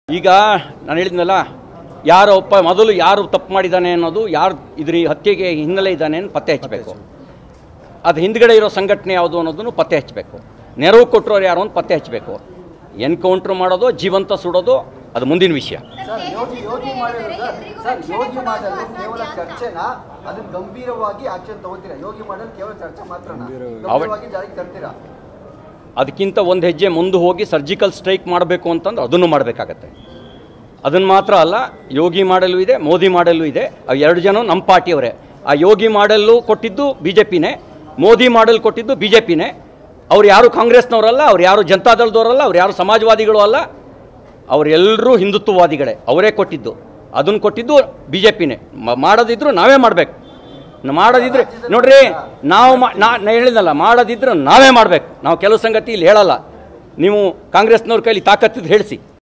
ಈಗ ನಾನು ಹೇಳಿದ್ನಲ್ಲ ಯಾರೋ ಒಪ್ಪ ಮೊದಲು ಯಾರು ತಪ್ಪು ಮಾಡಿದ್ದಾನೆ ಅನ್ನೋದು ಯಾರು ಇದ್ರ ಈ ಹತ್ಯೆಗೆ ಹಿನ್ನೆಲೆ ಇದ್ದಾನೆ ಅಂತ ಪತ್ತೆ ಹಚ್ಚಬೇಕು ಅದು ಹಿಂದ್ಗಡೆ ಇರೋ ಸಂಘಟನೆ ಯಾವುದು ಅನ್ನೋದನ್ನು ಪತ್ತೆ ಹಚ್ಚಬೇಕು ನೆರವು ಕೊಟ್ಟರೋರು ಯಾರು ಅಂತ ಪತ್ತೆ ಹಚ್ಚಬೇಕು ಎನ್ಕೌಂಟ್ರ್ ಮಾಡೋದು ಜೀವಂತ ಸುಡೋದು ಅದು ಮುಂದಿನ ವಿಷಯ ಸರ್ ಯೋಗಿ ಯೋಗಿ ಮಾಡಲು ಸರ್ ಸರ್ ಯೋಗಿ ಮಾಡಲು ಕೇವಲ ಚರ್ಚೆನಾ ಅದನ್ನ ಗಂಭೀರವಾಗಿ ಆಕ್ಷನ್ ತಗೋತೀರಾ ಯೋಗಿ ಮಾಡಲು ಕೇವಲ ಚರ್ಚೆ ಮಾತ್ರನಾ ಗಂಭೀರವಾಗಿ ಜಾರಿಗೆ ತರ್ತೀರಾ ಅದಕ್ಕಿಂತ ಒಂದು ಹೆಜ್ಜೆ ಮುಂದೆ ಹೋಗಿ ಸರ್ಜಿಕಲ್ ಸ್ಟ್ರೈಕ್ ಮಾಡಬೇಕು ಅಂತಂದ್ರೆ ಅದನ್ನು ಮಾಡಬೇಕಾಗತ್ತೆ ಅದನ್ನು ಮಾತ್ರ ಅಲ್ಲ ಯೋಗಿ ಮಾಡಲು ಇದೆ ಮೋದಿ ಮಾಡಲು ಇದೆ ಆ ಎರಡು ಜನ ನಮ್ಮ ಪಾರ್ಟಿಯವರೇ ಆ ಯೋಗಿ ಮಾಡಲು ಕೊಟ್ಟಿದ್ದು ಬಿ ಜೆ ಪಿನೇ ಮೋದಿ ಮಾಡಲ್ ಕೊಟ್ಟಿದ್ದು ಬಿ ಜೆ ಪಿನೇ ಅವ್ರು ಯಾರು ಕಾಂಗ್ರೆಸ್ನವರಲ್ಲ ಅವ್ರು ಯಾರು ಜನತಾದಳದವರಲ್ಲ ಅವ್ರು ಯಾರು ಸಮಾಜವಾದಿಗಳು ಅಲ್ಲ ಅವರೆಲ್ಲರೂ ಹಿಂದುತ್ವವಾದಿಗಳೇ ಅವರೇ ಕೊಟ್ಟಿದ್ದು ಅದನ್ನು ಕೊಟ್ಟಿದ್ದು ಬಿ ಜೆ ಪಿನೇ ಮಾಡೋದಿದ್ರು ನಾವೇ ಮಾಡಬೇಕು ಮಾಡೋದಿದ್ರೆ ನೋಡ್ರಿ ನಾವು ಮಾ- ನಾ ನಾ ಹೇಳಿದ್ನಲ್ಲ ಮಾಡೋದಿದ್ರು ನಾವೇ ಮಾಡಬೇಕು ನಾವು ಕೆಲವು ಸಂಗತಿ ಇಲ್ಲಿ ಹೇಳಲ್ಲ ನೀವು ಕಾಂಗ್ರೆಸ್ನವ್ರ ಕೈಲಿ ತಾಕತ್ತಿದ್ದು ಹೇಳಿಸಿ